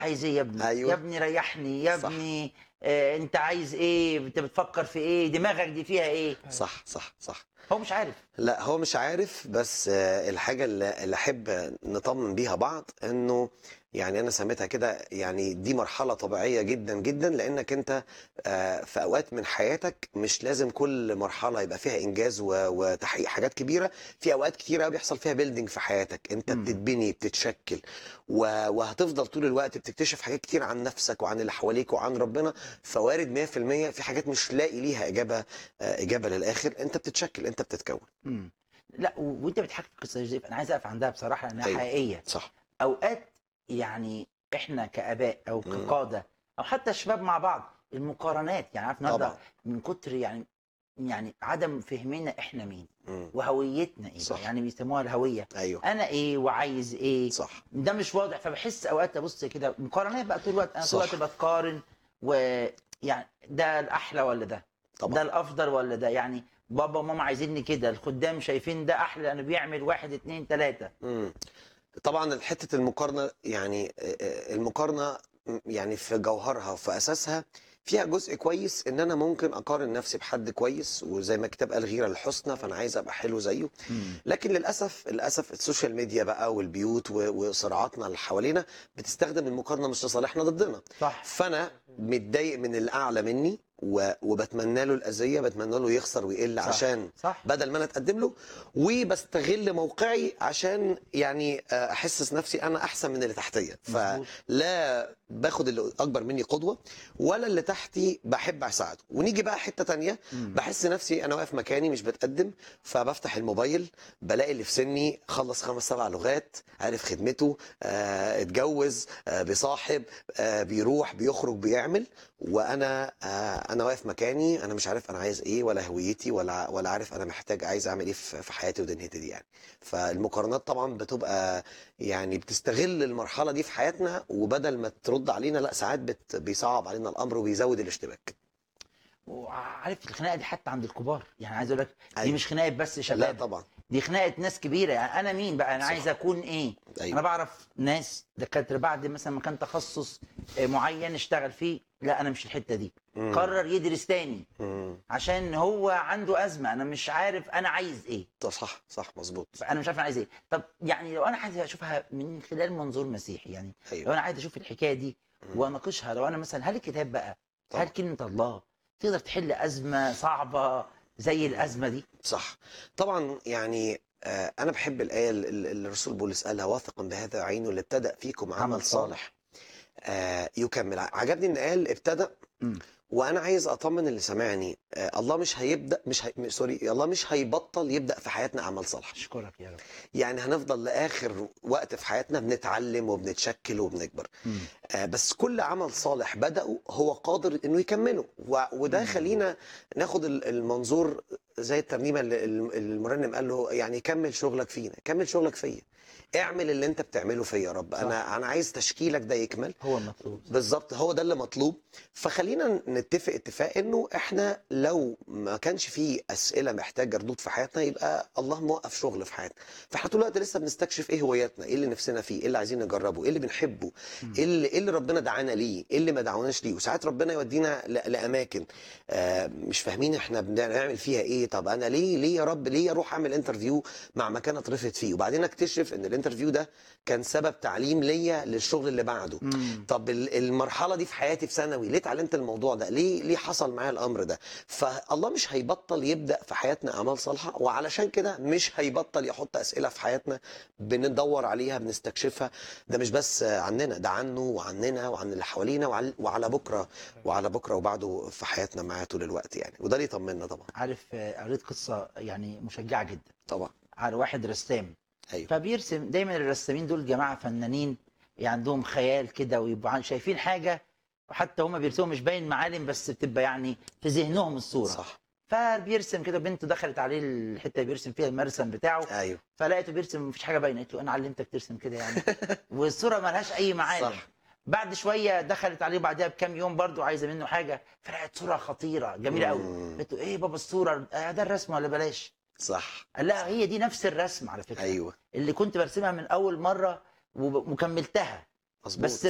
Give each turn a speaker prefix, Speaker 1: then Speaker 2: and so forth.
Speaker 1: عايز ايه يا ابني
Speaker 2: أيوة.
Speaker 1: يا ابني ريحني يا
Speaker 2: صح.
Speaker 1: ابني آه انت عايز ايه انت بتفكر في ايه دماغك دي فيها ايه
Speaker 2: صح صح صح
Speaker 1: هو مش عارف
Speaker 2: لا هو مش عارف بس آه، الحاجة اللي اللي أحب نطمن بيها بعض إنه يعني أنا سميتها كده يعني دي مرحلة طبيعية جدا جدا لأنك أنت آه، في أوقات من حياتك مش لازم كل مرحلة يبقى فيها إنجاز و- وتحقيق حاجات كبيرة في أوقات كتيرة بيحصل فيها بيلدينج في حياتك أنت
Speaker 1: مم.
Speaker 2: بتتبني بتتشكل و- وهتفضل طول الوقت بتكتشف حاجات كتير عن نفسك وعن اللي حواليك وعن ربنا فوارد 100% في حاجات مش لاقي ليها إجابة آه، إجابة للآخر أنت بتتشكل أنت بتتكون
Speaker 1: مم. لا و- وانت بتحكي قصه يا جوزيف انا عايز اقف عندها بصراحه لانها
Speaker 2: أيوة.
Speaker 1: حقيقيه
Speaker 2: صح
Speaker 1: اوقات يعني احنا كاباء او
Speaker 2: مم.
Speaker 1: كقاده او حتى الشباب مع بعض المقارنات يعني عارف النهارده
Speaker 2: طبعا
Speaker 1: من كتر يعني يعني عدم فهمنا احنا مين
Speaker 2: مم.
Speaker 1: وهويتنا ايه
Speaker 2: صح.
Speaker 1: بقى، يعني بيسموها الهويه
Speaker 2: ايوه
Speaker 1: انا ايه وعايز ايه
Speaker 2: صح
Speaker 1: ده مش واضح فبحس اوقات ابص كده مقارنات بقى طول الوقت انا طول
Speaker 2: صح.
Speaker 1: الوقت بتقارن ويعني ده الاحلى ولا ده ده
Speaker 2: طبعا
Speaker 1: الافضل ولا ده يعني بابا وماما عايزيني كده الخدام شايفين ده احلى لانه بيعمل واحد اتنين تلاته
Speaker 2: مم. طبعا حته المقارنه يعني آه، آه، المقارنه م- يعني في جوهرها وفي اساسها فيها جزء كويس ان انا ممكن اقارن نفسي بحد كويس وزي ما الكتاب قال غيره الحسنى فانا عايز ابقى حلو زيه لكن للاسف للاسف السوشيال ميديا بقى والبيوت و- وصراعاتنا اللي حوالينا بتستخدم المقارنه مش لصالحنا ضدنا
Speaker 1: صح
Speaker 2: فانا متضايق من الاعلى مني و- وبتمنى له الاذيه بتمنى له يخسر ويقل
Speaker 1: صح.
Speaker 2: عشان
Speaker 1: صح
Speaker 2: بدل ما انا اتقدم له وبستغل موقعي عشان يعني آه، احسس نفسي انا احسن من اللي تحتيه
Speaker 1: مظبوط.
Speaker 2: فلا باخد اللي اكبر مني قدوه ولا اللي تحتي بحب اساعده ونيجي بقى حته تانية
Speaker 1: مم.
Speaker 2: بحس نفسي انا واقف مكاني مش بتقدم فبفتح الموبايل بلاقي اللي في سني خلص خمس سبع لغات عارف خدمته آه، اتجوز آه، بيصاحب آه، بيروح بيخرج بيعمل وانا آه، انا واقف مكاني انا مش عارف انا عايز ايه ولا هويتي ولا ولا عارف انا محتاج عايز اعمل ايه في في حياتي ودنيتي دي يعني فالمقارنات طبعا بتبقى يعني بتستغل المرحله دي في حياتنا وبدل ما ترد علينا لا ساعات بت بيصعب علينا الامر وبيزود الاشتباك
Speaker 1: وعارف الخناقه دي حتى عند الكبار يعني عايز اقول لك دي
Speaker 2: أيوة.
Speaker 1: مش خناقه بس
Speaker 2: لا
Speaker 1: شباب
Speaker 2: طبعا
Speaker 1: دي خناقه ناس كبيره يعني انا مين بقى انا
Speaker 2: صح.
Speaker 1: عايز اكون ايه
Speaker 2: ايوه
Speaker 1: انا بعرف ناس دكاتره بعد مثلا ما كان تخصص آه، معين اشتغل فيه لا انا مش الحته دي
Speaker 2: مم.
Speaker 1: قرر يدرس تاني
Speaker 2: مم.
Speaker 1: عشان هو عنده ازمه انا مش عارف انا عايز ايه
Speaker 2: ده صح صح مظبوط
Speaker 1: انا مش عارف انا عايز ايه طب يعني لو انا عايز اشوفها من خلال منظور مسيحي يعني لو
Speaker 2: ايوه
Speaker 1: انا عايز اشوف الحكايه دي
Speaker 2: مم.
Speaker 1: واناقشها لو انا مثلا هل الكتاب بقى
Speaker 2: طبعا.
Speaker 1: هل كلمه الله تقدر تحل ازمه صعبه زي الازمه دي
Speaker 2: صح طبعا يعني آه، انا بحب الايه اللي اللي الرسول بولس قالها واثقا بهذا عينه اللي ابتدأ فيكم عمل,
Speaker 1: عمل صالح.
Speaker 2: صالح آه، يكمل عجبني ان قال ابتدأ
Speaker 1: مم.
Speaker 2: وانا عايز اطمن اللي سامعني آه، الله مش هيبدا مش هي... سوري الله مش هيبطل يبدا في حياتنا اعمال صالحه
Speaker 1: اشكرك يا رب
Speaker 2: يعني هنفضل لاخر وقت في حياتنا بنتعلم وبنتشكل وبنكبر
Speaker 1: مم.
Speaker 2: آه، بس كل عمل صالح بدأه هو قادر انه يكمله و- وده
Speaker 1: مم.
Speaker 2: خلينا ناخد ال- المنظور زي الترنيمه اللي ال- المرنم قال له يعني كمل شغلك فينا كمل شغلك فيا اعمل اللي انت بتعمله فيا يا رب
Speaker 1: صح.
Speaker 2: انا انا عايز تشكيلك ده يكمل
Speaker 1: هو المطلوب
Speaker 2: بالظبط هو ده اللي مطلوب فخلينا نتفق اتفاق انه احنا لو ما كانش فيه اسئله محتاجه ردود في حياتنا يبقى الله موقف شغل في حياتنا فاحنا طول الوقت لسه بنستكشف ايه هوياتنا ايه اللي نفسنا فيه ايه اللي عايزين نجربه ايه اللي بنحبه
Speaker 1: مم.
Speaker 2: ايه اللي, إيه اللي ربنا دعانا ليه ايه اللي ما دعوناش ليه وساعات ربنا يودينا ل- لاماكن آه مش فاهمين احنا بنعمل فيها ايه طب انا ليه ليه يا رب ليه اروح اعمل انترفيو مع مكان اترفض فيه وبعدين اكتشف ان الانترفيو ده كان سبب تعليم ليا للشغل اللي بعده
Speaker 1: مم.
Speaker 2: طب ال- المرحله دي في حياتي في ثانوي ليه اتعلمت الموضوع ده ليه ليه حصل معايا الامر ده فالله مش هيبطل يبدا في حياتنا اعمال صالحه وعلشان كده مش هيبطل يحط اسئله في حياتنا بندور عليها بنستكشفها ده مش بس عننا ده عنه وعننا وعن اللي حوالينا وعلى, وعلى بكره وعلى بكره وبعده في حياتنا معاه طول الوقت يعني وده اللي يطمنا طبعا
Speaker 1: عارف آه، قريت قصه يعني مشجعه جدا
Speaker 2: طبعا
Speaker 1: على واحد رسام
Speaker 2: ايوه
Speaker 1: فبيرسم دايما الرسامين دول جماعه فنانين يعني عندهم خيال كده ويبقوا شايفين حاجه وحتى هم بيرسموا مش باين معالم بس بتبقى يعني في ذهنهم الصوره
Speaker 2: صح
Speaker 1: فبيرسم كده بنته دخلت عليه الحته اللي بيرسم فيها المرسم بتاعه
Speaker 2: ايوه
Speaker 1: فلقيته بيرسم مفيش حاجه باينه قلت له انا علمتك ترسم كده يعني والصوره مالهاش اي معالم
Speaker 2: صح
Speaker 1: بعد شويه دخلت عليه بعدها بكام يوم برضو عايزه منه حاجه فلقيت صوره خطيره جميله قوي
Speaker 2: مم.
Speaker 1: قلت له ايه بابا الصوره آه ده الرسم ولا بلاش
Speaker 2: صح
Speaker 1: قال لا هي دي نفس الرسم على فكره
Speaker 2: ايوه
Speaker 1: اللي كنت برسمها من اول مره وب- وكملتها
Speaker 2: مظبوط
Speaker 1: بس